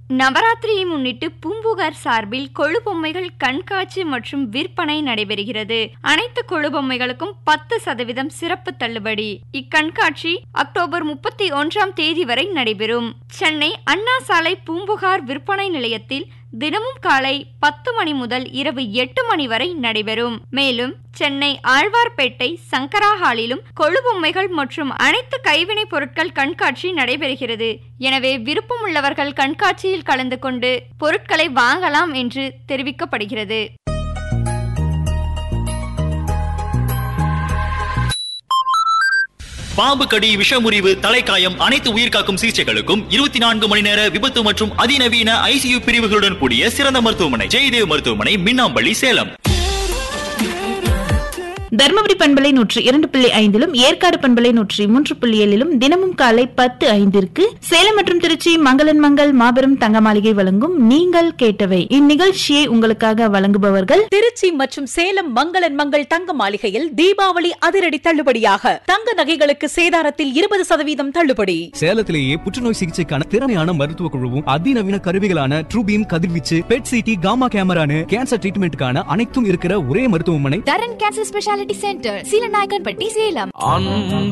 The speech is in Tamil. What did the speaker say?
நவராத்திரியை முன்னிட்டு பூம்புகார் சார்பில் கொழு பொம்மைகள் கண்காட்சி மற்றும் விற்பனை நடைபெறுகிறது அனைத்து கொழு பொம்மைகளுக்கும் பத்து சதவீதம் சிறப்பு தள்ளுபடி இக்கண்காட்சி அக்டோபர் முப்பத்தி ஒன்றாம் தேதி வரை நடைபெறும் சென்னை அண்ணா சாலை பூம்புகார் விற்பனை நிலையத்தில் தினமும் காலை பத்து மணி முதல் இரவு எட்டு மணி வரை நடைபெறும் மேலும் சென்னை ஆழ்வார்பேட்டை சங்கரா ஹாலிலும் கொழுபொம்மைகள் மற்றும் அனைத்து கைவினைப் பொருட்கள் கண்காட்சி நடைபெறுகிறது எனவே விருப்பமுள்ளவர்கள் கண்காட்சியில் கலந்து கொண்டு பொருட்களை வாங்கலாம் என்று தெரிவிக்கப்படுகிறது பாம்பு கடி விஷமுறிவு தலைக்காயம் அனைத்து உயிர்காக்கும் சிகிச்சைகளுக்கும் இருபத்தி நான்கு மணி நேர விபத்து மற்றும் அதிநவீன ஐசியு பிரிவுகளுடன் கூடிய சிறந்த மருத்துவமனை ஜெயதேவ் மருத்துவமனை மின்னாம்பள்ளி சேலம் தர்மபுரி பண்பலை நூற்றி இரண்டு புள்ளி ஐந்திலும் ஏற்காடு பண்பலை நூற்றி மூன்று புள்ளி ஏழிலும் தினமும் காலை பத்து ஐந்திற்கு சேலம் மற்றும் திருச்சி மங்களன் மங்கள் மாபெரும் தங்க மாளிகை வழங்கும் நீங்கள் கேட்டவை இந்நிகழ்ச்சியை உங்களுக்காக வழங்குபவர்கள் திருச்சி மற்றும் சேலம் மங்களன் மங்கள் தங்க மாளிகையில் தீபாவளி அதிரடி தள்ளுபடியாக தங்க நகைகளுக்கு சேதாரத்தில் இருபது சதவீதம் தள்ளுபடி சேலத்திலேயே புற்றுநோய் சிகிச்சைக்கான திறமையான மருத்துவ குழுவும் அதிநவீன கருவிகளான ட்ரூபீம் கதிர்வீச்சு பெட் சிடி காமா கேமரானு கேன்சர் ட்ரீட்மெண்ட்டுக்கான அனைத்தும் இருக்கிற ஒரே மருத்துவமனை Dharan cancer speciality centre Seelanaickenpatti Salem அன்பு